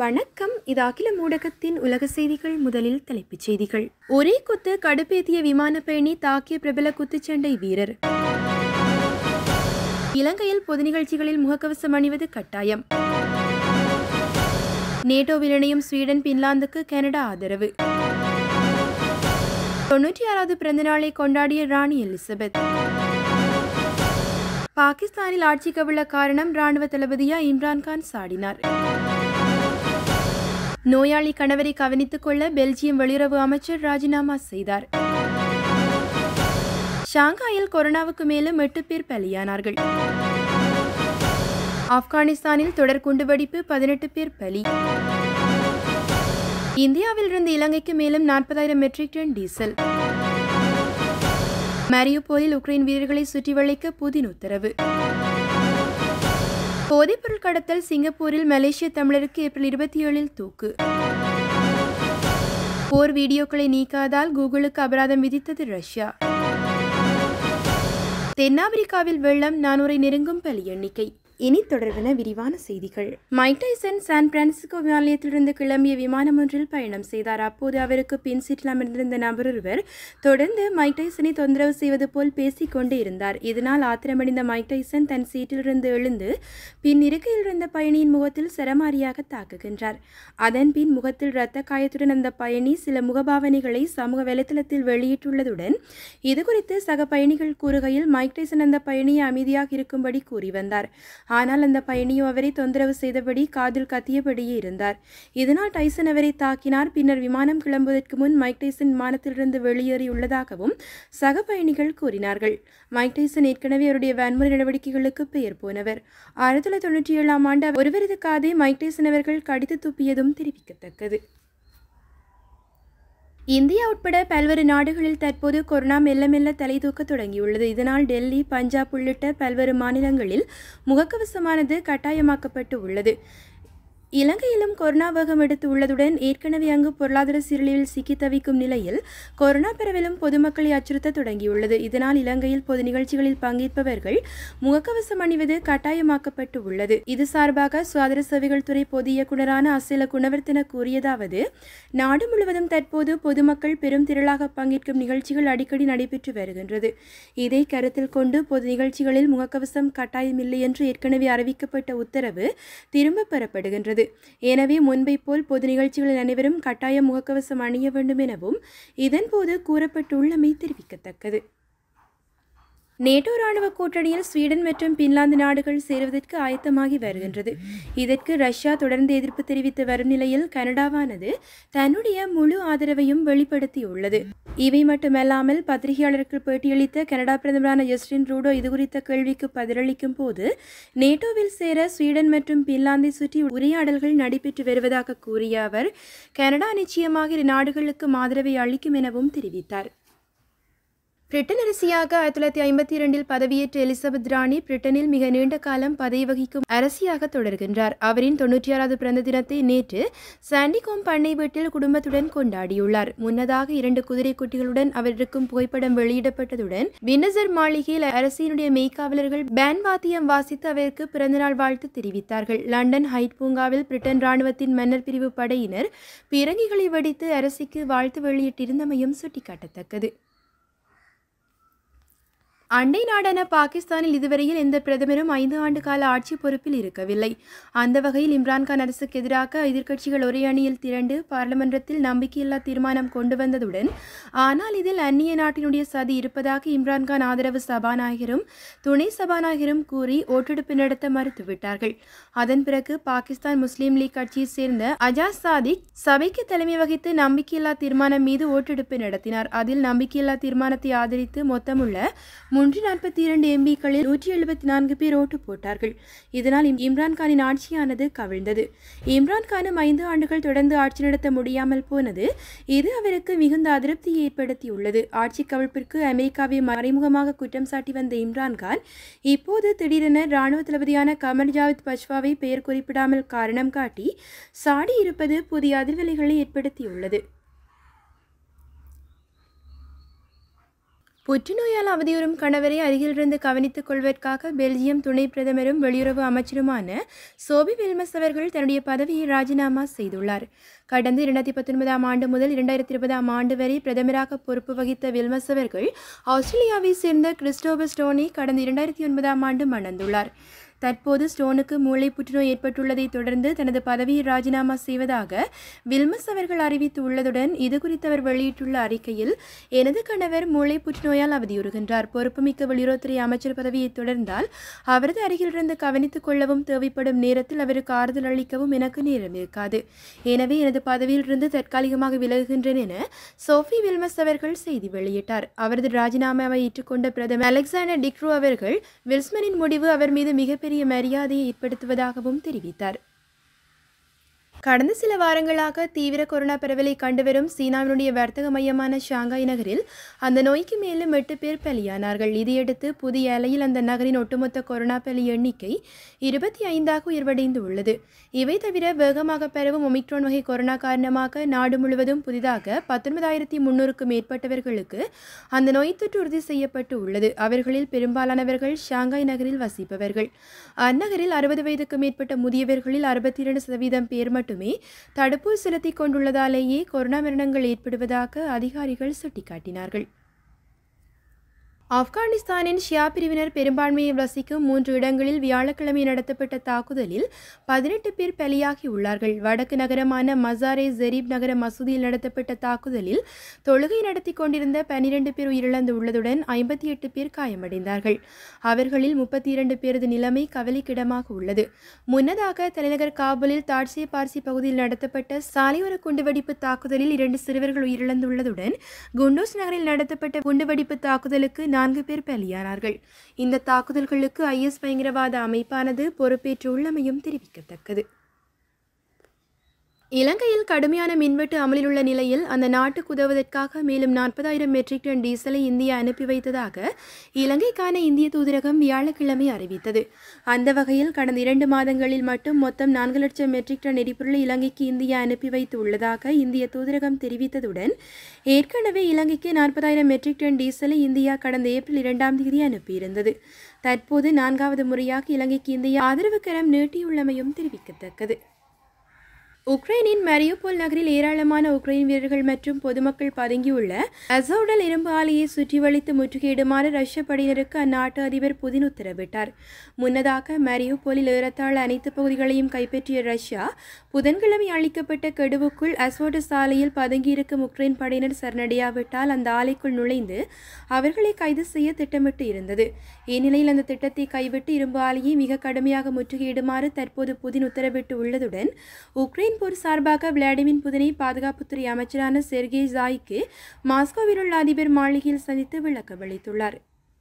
வணக்கம் இது அகில ஊடகத்தின் உலக செய்திகள் முதலில் தலைப்புச் செய்திகள் ஒரே குத்து கடுப்பேத்திய விமான பயணி தாக்கிய பிரபல குத்துச்சண்டை வீரர் இலங்கையில் பொது நிகழ்ச்சிகளில் முகக்கவசம் அணிவது கட்டாயம் நேட்டோவில் இணையும் ஸ்வீடன் பின்லாந்துக்கு கனடா ஆதரவு தொன்னூற்றி ஆறாவது பிறந்தநாளை கொண்டாடிய ராணி எலிசபெத் பாகிஸ்தானில் ஆட்சி கவிழ காரணம் ராணுவ தளபதியா இம்ரான்கான் சாடினார் நோயாளி கணவரை கவனித்துக் கொள்ள பெல்ஜியம் வெளியுறவு அமைச்சர் ராஜினாமா செய்தார் ஷாங்காயில் கொரோனாவுக்கு மேலும் எட்டு பேர் பலியானார்கள் ஆப்கானிஸ்தானில் தொடர் குண்டுவெடிப்பு பதினெட்டு பேர் பலி இந்தியாவிலிருந்து இலங்கைக்கு மேலும் நாற்பதாயிரம் மெட்ரிக் டன் டீசல் மரியுபோலில் உக்ரைன் வீரர்களை சுற்றி வளைக்க புதின் உத்தரவு போதைப்பொருள் கடத்தல் சிங்கப்பூரில் மலேசிய தமிழருக்கு ஏப்ரல் இருபத்தி ஏழில் தூக்கு போர் வீடியோக்களை நீக்காதால் கூகுளுக்கு அபராதம் விதித்தது ரஷ்யா தென்னாப்பிரிக்காவில் வெள்ளம் நானூரை நெருங்கும் பலி எண்ணிக்கை இனி தொடர்பென விரிவான செய்திகள் மைக் டைசன் சான் பிரான்சிஸ்கோ விமான நிலையத்திலிருந்து கிளம்பிய விமானம் ஒன்றில் பயணம் செய்தார் அப்போது அவருக்கு பின் சீட்டில் அமர்ந்திருந்த நபர் ஒருவர் தொடர்ந்து மைக் டைசனை தொந்தரவு செய்வது போல் பேசிக் கொண்டு இருந்தார் இதனால் ஆத்திரமடைந்த மைக் டைசன் தன் சீட்டிலிருந்து எழுந்து பின் இருக்கையில் இருந்த பயணியின் முகத்தில் சரமாரியாக தாக்குகின்றார் அதன் பின் முகத்தில் இரத்த காயத்துடன் அந்த பயணி சில முகபாவனைகளை சமூக வலைதளத்தில் வெளியிட்டுள்ளதுடன் இதுகுறித்து சக பயணிகள் கூறுகையில் மைக் டைசன் அந்த பயணியை அமைதியாக இருக்கும்படி கூறி வந்தார் ஆனால் அந்த பயணியோ அவரை தொந்தரவு செய்தபடி காதில் கத்தியபடியே இருந்தார் இதனால் டைசன் அவரை தாக்கினார் பின்னர் விமானம் கிளம்புவதற்கு முன் மைக் டைசன் விமானத்திலிருந்து வெளியேறியுள்ளதாகவும் சக பயணிகள் கூறினார்கள் மைக் டைசன் ஏற்கனவே அவருடைய வன்முறை நடவடிக்கைகளுக்கு பெயர் போனவர் ஆயிரத்தி தொள்ளாயிரத்தி தொண்ணூற்றி ஏழாம் ஆண்டு ஒருவரது காதை மைக் டைசன் அவர்கள் கடித்து துப்பியதும் தெரிவிக்கத்தக்கது இந்தியா உட்பட பல்வேறு நாடுகளில் தற்போது கொரோனா மெல்ல மெல்ல தலை தூக்க தொடங்கியுள்ளது இதனால் டெல்லி பஞ்சாப் உள்ளிட்ட பல்வேறு மாநிலங்களில் முகக்கவசமானது கட்டாயமாக்கப்பட்டு உள்ளது இலங்கையிலும் கொரோனா வேகம் எடுத்து உள்ளதுடன் ஏற்கனவே அங்கு பொருளாதார சீரழிவில் சிக்கி தவிக்கும் நிலையில் கொரோனா பரவலும் பொதுமக்களை அச்சுறுத்த தொடங்கியுள்ளது இதனால் இலங்கையில் பொது நிகழ்ச்சிகளில் பங்கேற்பவர்கள் முகக்கவசம் அணிவது கட்டாயமாக்கப்பட்டு உள்ளது இது சார்பாக சுகாதார சேவைகள் துறை பொது இயக்குநரான அசேல குணவர்த்தன கூறியதாவது நாடு முழுவதும் தற்போது பொதுமக்கள் பெரும் திரளாக பங்கேற்கும் நிகழ்ச்சிகள் அடிக்கடி நடைபெற்று வருகின்றது இதை கருத்தில் கொண்டு பொது நிகழ்ச்சிகளில் முகக்கவசம் கட்டாயமில்லை என்று ஏற்கனவே அறிவிக்கப்பட்ட உத்தரவு திரும்பப் பெறப்படுகின்றது எனவே முன்பை போல் பொது நிகழ்ச்சிகளில் அனைவரும் கட்டாய முகக்கவசம் அணிய வேண்டும் எனவும் இதன்போது கூறப்பட்டுள்ளமை தெரிவிக்கத்தக்கது நேட்டோ ராணுவ கூட்டணியில் ஸ்வீடன் மற்றும் பின்லாந்து நாடுகள் சேருவதற்கு ஆயத்தமாகி வருகின்றது இதற்கு ரஷ்யா தொடர்ந்து எதிர்ப்பு தெரிவித்து வரும் நிலையில் கனடாவானது தன்னுடைய முழு ஆதரவையும் வெளிப்படுத்தியுள்ளது இவை மட்டுமல்லாமல் பத்திரிகையாளருக்கு பேட்டியளித்த கனடா பிரதமரான ஜஸ்டின் ட்ரூடோ இதுகுறித்த கேள்விக்கு பதிலளிக்கும் போது நேட்டோவில் சேர ஸ்வீடன் மற்றும் பின்லாந்தை சுற்றி உரையாடல்கள் நடைபெற்று வருவதாக கூறிய அவர் கனடா நிச்சயமாக இரு நாடுகளுக்கு ஆதரவை அளிக்கும் எனவும் தெரிவித்தார் பிரிட்டன் அரசியாக ஆயிரத்தி தொள்ளாயிரத்தி ஐம்பத்தி இரண்டில் பதவியேற்ற எலிசபெத் ராணி பிரிட்டனில் மிக நீண்ட காலம் பதவி வகிக்கும் அரசியாக தொடர்கின்றார் அவரின் தொன்னூற்றி ஆறாவது பிறந்த தினத்தை நேற்று சாண்டிகோம் பண்ணை வீட்டில் குடும்பத்துடன் கொண்டாடியுள்ளார் முன்னதாக இரண்டு குதிரை குட்டிகளுடன் அவர் இருக்கும் புகைப்படம் வெளியிடப்பட்டதுடன் வின்னசர் மாளிகையில் அரசினுடைய மெய்க்காவலர்கள் பேன் வாத்தியம் வாசித்து அவருக்கு பிறந்தநாள் வாழ்த்து தெரிவித்தார்கள் லண்டன் ஹைட் பூங்காவில் பிரிட்டன் ராணுவத்தின் மன்னர் பிரிவு படையினர் பிறங்கிகளை வெடித்து அரசிக்கு வாழ்த்து வெளியிட்டிருந்தமையும் சுட்டிக்காட்டத்தக்கது அண்டை நாடான பாகிஸ்தானில் இதுவரையில் எந்த பிரதமரும் ஐந்து ஆண்டு கால ஆட்சி பொறுப்பில் இருக்கவில்லை அந்த வகையில் இம்ரான்கான் அரசுக்கு எதிராக எதிர்க்கட்சிகள் ஒரே அணியில் திரண்டு பார்லிமன்றத்தில் நம்பிக்கையில்லா தீர்மானம் கொண்டு வந்ததுடன் ஆனால் இதில் அந்நிய நாட்டினுடைய சதி இருப்பதாக இம்ரான்கான் ஆதரவு சபாநாயகரும் துணை சபாநாயகரும் கூறி ஓட்டெடுப்பு நடத்த மறுத்துவிட்டார்கள் அதன் பிறகு பாகிஸ்தான் முஸ்லீம் லீக் கட்சியைச் சேர்ந்த அஜாஸ் சாதிக் சபைக்கு தலைமை வகித்து நம்பிக்கையில்லா தீர்மானம் மீது ஓட்டெடுப்பு நடத்தினார் அதில் நம்பிக்கையில்லா தீர்மானத்தை ஆதரித்து மொத்தமுள்ள முன்னூற்றி நாற்பத்தி இரண்டு எம்பிக்களில் நூற்றி எழுபத்தி நான்கு பேர் ஓட்டு போட்டார்கள் இதனால் இம்ரான்கானின் ஆட்சியானது கவிழ்ந்தது இம்ரான்கானும் ஐந்து ஆண்டுகள் தொடர்ந்து ஆட்சி நடத்த முடியாமல் போனது இது அவருக்கு மிகுந்த அதிருப்தியை ஏற்படுத்தியுள்ளது ஆட்சி கவிழ்ப்பிற்கு அமெரிக்காவை மறைமுகமாக குற்றம் சாட்டி வந்த இம்ரான்கான் இப்போது திடீரென ராணுவ தளபதியான கமல் ஜாவித் பஜ்வாவை பெயர் குறிப்பிடாமல் காரணம் காட்டி சாடி இருப்பது புதிய அதிர்வலைகளை ஏற்படுத்தியுள்ளது புற்றுநோயால் அவதியுறும் கணவரை அருகிலிருந்து கவனித்துக் கொள்வதற்காக பெல்ஜியம் துணை பிரதமரும் வெளியுறவு அமைச்சருமான சோபி வில்மஸ் அவர்கள் தன்னுடைய பதவியை ராஜினாமா செய்துள்ளார் கடந்த இரண்டாயிரத்தி பத்தொன்பதாம் ஆண்டு முதல் இரண்டாயிரத்தி இருபதாம் ஆண்டு வரை பிரதமராக பொறுப்பு வகித்த வில்மஸ் அவர்கள் ஆஸ்திரேலியாவை சேர்ந்த கிறிஸ்டோபர் ஸ்டோனை கடந்த இரண்டாயிரத்தி ஒன்பதாம் ஆண்டு மணந்துள்ளார் தற்போது ஸ்டோனுக்கு மூளை புற்றுநோய் ஏற்பட்டுள்ளதை தொடர்ந்து தனது பதவியை ராஜினாமா செய்வதாக வில்மஸ் அவர்கள் அறிவித்து உள்ளதுடன் இதுகுறித்து அவர் வெளியிட்டுள்ள அறிக்கையில் எனது கணவர் மூளை புற்றுநோயால் அவதியுறுகின்றார் பொறுப்புமிக்க வெளியுறவுத்துறை அமைச்சர் பதவியை தொடர்ந்தால் அவரது அருகிலிருந்து கவனித்துக் கொள்ளவும் தேவைப்படும் நேரத்தில் அவருக்கு ஆறுதல் அளிக்கவும் எனக்கு நேரம் இருக்காது எனவே எனது பதவியிலிருந்து தற்காலிகமாக விலகுகின்றேன் என சோஃபி வில்மஸ் அவர்கள் செய்தி வெளியிட்டார் அவரது ராஜினாமாவை ஏற்றுக்கொண்ட பிரதமர் அலெக்சாண்டர் டிக்ரூ அவர்கள் வில்ஸ்மனின் முடிவு அவர் மீது மிகப்பெரிய மரியாதையை ஏற்படுத்துவதாகவும் தெரிவித்தார் கடந்த சில வாரங்களாக தீவிர கொரோனா பரவலை கண்டுவரும் சீனாவினுடைய வர்த்தக மையமான ஷாங்காய் நகரில் அந்த நோய்க்கு மேலும் எட்டு பேர் பலியானார்கள் இதையடுத்து புதிய அலையில் அந்த நகரின் ஒட்டுமொத்த கொரோனா பலி எண்ணிக்கை இருபத்தி ஐந்தாக உயர்வடைந்து உள்ளது இவை தவிர வேகமாக பரவும் ஒமிக்ரோன் வகை கொரோனா காரணமாக நாடு முழுவதும் புதிதாக பத்தொன்பதாயிரத்தி முன்னூறுக்கும் மேற்பட்டவர்களுக்கு அந்த நோய் தொற்று உறுதி செய்யப்பட்டு உள்ளது அவர்களில் பெரும்பாலானவர்கள் ஷாங்காய் நகரில் வசிப்பவர்கள் அந்நகரில் அறுபது வயதுக்கு மேற்பட்ட முதியவர்களில் அறுபத்தி இரண்டு சதவீதம் பேர் மட்டுமே தடுப்பூசி செலுத்திக் கொண்டுள்ளதாலேயே கொரோனா மரணங்கள் ஏற்படுவதாக அதிகாரிகள் சுட்டிக்காட்டினார்கள் ஆப்கானிஸ்தானின் ஷியா பிரிவினர் பெரும்பான்மையை வசிக்கும் மூன்று இடங்களில் வியாழக்கிழமை நடத்தப்பட்ட தாக்குதலில் பதினெட்டு பேர் பலியாகி உள்ளார்கள் வடக்கு நகரமான மசாரே ஜெரீப் நகர மசூதியில் நடத்தப்பட்ட தாக்குதலில் தொழுகை நடத்தி கொண்டிருந்த பனிரெண்டு பேர் உயிரிழந்து உள்ளதுடன் ஐம்பத்தி எட்டு பேர் காயமடைந்தார்கள் அவர்களில் முப்பத்தி இரண்டு பேரது நிலைமை கவலைக்கிடமாக உள்ளது முன்னதாக தலைநகர் காபூலில் தாட்சிய பார்சி பகுதியில் நடத்தப்பட்ட சாலையோர குண்டுவெடிப்பு தாக்குதலில் இரண்டு சிறுவர்கள் உயிரிழந்துள்ளதுடன் குண்டூஸ் நகரில் நடத்தப்பட்ட குண்டுவெடிப்பு தாக்குதலுக்கு நான்கு பேர் பலியானார்கள் இந்த தாக்குதல்களுக்கு ஐஎஸ் பயங்கரவாத அமைப்பானது பொறுப்பேற்றுள்ளமையும் தெரிவிக்கத்தக்கது இலங்கையில் கடுமையான மின்வெட்டு அமலில் உள்ள நிலையில் அந்த நாட்டுக்கு உதவுவதற்காக மேலும் நாற்பதாயிரம் மெட்ரிக் டன் டீசலை இந்தியா அனுப்பி வைத்ததாக இலங்கைக்கான இந்திய தூதரகம் வியாழக்கிழமை அறிவித்தது அந்த வகையில் கடந்த இரண்டு மாதங்களில் மட்டும் மொத்தம் நான்கு லட்சம் மெட்ரிக் டன் எரிபொருளை இலங்கைக்கு இந்தியா அனுப்பி வைத்து உள்ளதாக இந்திய தூதரகம் தெரிவித்ததுடன் ஏற்கனவே இலங்கைக்கு நாற்பதாயிரம் மெட்ரிக் டன் டீசலை இந்தியா கடந்த ஏப்ரல் இரண்டாம் தேதி அனுப்பியிருந்தது தற்போது நான்காவது முறையாக இலங்கைக்கு இந்தியா ஆதரவு கரம் நீட்டியுள்ளமையும் தெரிவிக்கத்தக்கது உக்ரைனின் மரியோபோல் நகரில் ஏராளமான உக்ரைன் வீரர்கள் மற்றும் பொதுமக்கள் பதுங்கியுள்ள அசோடல் இரும்பு ஆலையை சுற்றி வளைத்து முற்றுகையிடுமாறு ரஷ்ய படையினருக்கு அந்நாட்டு அதிபர் புதின் உத்தரவிட்டார் முன்னதாக மரியோபோலில் ஏறத்தாழ அனைத்து பகுதிகளையும் கைப்பற்றிய ரஷ்யா புதன்கிழமை அளிக்கப்பட்ட கெடுவுக்குள் அசோட சாலையில் பதுங்கியிருக்கும் உக்ரைன் படையினர் சரணடையாவிட்டால் அந்த ஆலைக்குள் நுழைந்து அவர்களை கைது செய்ய திட்டமிட்டு இருந்தது இந்நிலையில் அந்த திட்டத்தை கைவிட்டு இரும்பு ஆலையை மிக கடுமையாக முற்றுகையிடுமாறு தற்போது புதின் உத்தரவிட்டு உள்ளதுடன் உக்ரைன் போர் சார்பாக விளாடிமிர் புதினை பாதுகாப்புத்துறை அமைச்சரான செர்கே ஜாய்க்கு மாஸ்கோவில் உள்ள அதிபர் மாளிகையில் சந்தித்து விளக்கமளித்துள்ளார்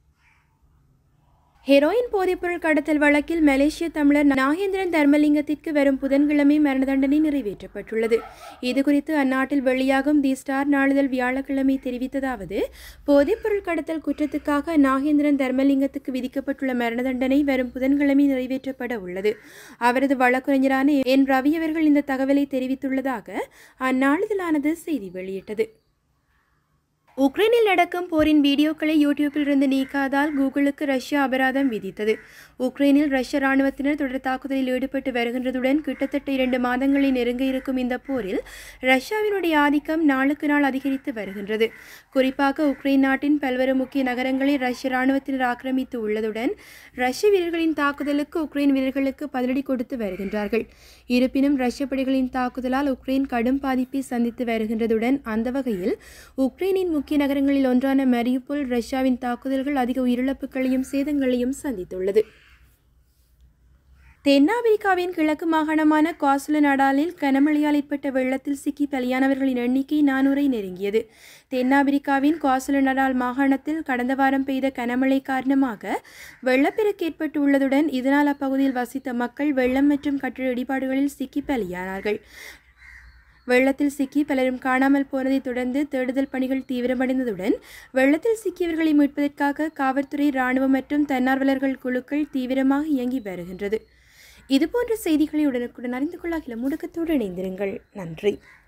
ஹெரோயின் போதைப்பொருள் கடத்தல் வழக்கில் மலேசிய தமிழர் நாகேந்திரன் தர்மலிங்கத்திற்கு வரும் புதன்கிழமை மரண தண்டனை நிறைவேற்றப்பட்டுள்ளது இதுகுறித்து அந்நாட்டில் வெளியாகும் தி ஸ்டார் நாளிதழ் வியாழக்கிழமை தெரிவித்ததாவது போதைப்பொருள் கடத்தல் குற்றத்துக்காக நாகேந்திரன் தர்மலிங்கத்துக்கு விதிக்கப்பட்டுள்ள மரண தண்டனை வரும் புதன்கிழமை நிறைவேற்றப்பட உள்ளது அவரது வழக்கறிஞரான என் ரவி அவர்கள் இந்த தகவலை தெரிவித்துள்ளதாக அந்நாளிதழானது செய்தி வெளியிட்டது உக்ரைனில் நடக்கும் போரின் வீடியோக்களை யூடியூப்பில் இருந்து நீக்காதால் கூகுளுக்கு ரஷ்யா அபராதம் விதித்தது உக்ரைனில் ரஷ்ய ராணுவத்தினர் தொடர் தாக்குதலில் ஈடுபட்டு வருகின்றதுடன் கிட்டத்தட்ட இரண்டு மாதங்களை நெருங்க இருக்கும் இந்த போரில் ரஷ்யாவினுடைய ஆதிக்கம் நாளுக்கு நாள் அதிகரித்து வருகின்றது குறிப்பாக உக்ரைன் நாட்டின் பல்வேறு முக்கிய நகரங்களை ரஷ்ய ராணுவத்தினர் ஆக்கிரமித்து உள்ளதுடன் ரஷ்ய வீரர்களின் தாக்குதலுக்கு உக்ரைன் வீரர்களுக்கு பதிலடி கொடுத்து வருகின்றார்கள் இருப்பினும் ரஷ்ய படைகளின் தாக்குதலால் உக்ரைன் கடும் பாதிப்பை சந்தித்து வருகின்றதுடன் அந்த வகையில் உக்ரைனின் முக்கிய நகரங்களில் ஒன்றான மரியுபோல் ரஷ்யாவின் தாக்குதல்கள் அதிக உயிரிழப்புகளையும் சேதங்களையும் சந்தித்துள்ளது தென்னாப்பிரிக்காவின் கிழக்கு மாகாணமான காசுல நடாலில் கனமழையால் ஏற்பட்ட வெள்ளத்தில் சிக்கி பலியானவர்களின் எண்ணிக்கை நானூரை நெருங்கியது தென்னாப்பிரிக்காவின் காசுல நடால் மாகாணத்தில் கடந்த வாரம் பெய்த கனமழை காரணமாக வெள்ளப்பெருக்கு ஏற்பட்டு உள்ளதுடன் இதனால் அப்பகுதியில் வசித்த மக்கள் வெள்ளம் மற்றும் கட்டிட இடிபாடுகளில் சிக்கி பலியானார்கள் வெள்ளத்தில் சிக்கி பலரும் காணாமல் போனதை தொடர்ந்து தேடுதல் பணிகள் தீவிரமடைந்ததுடன் வெள்ளத்தில் சிக்கியவர்களை மீட்பதற்காக காவல்துறை ராணுவம் மற்றும் தன்னார்வலர்கள் குழுக்கள் தீவிரமாக இயங்கி வருகின்றது இதுபோன்ற செய்திகளை உடனுக்குடன் அறிந்து கொள்ள அகில முடக்கத்தோடு இணைந்திருங்கள் நன்றி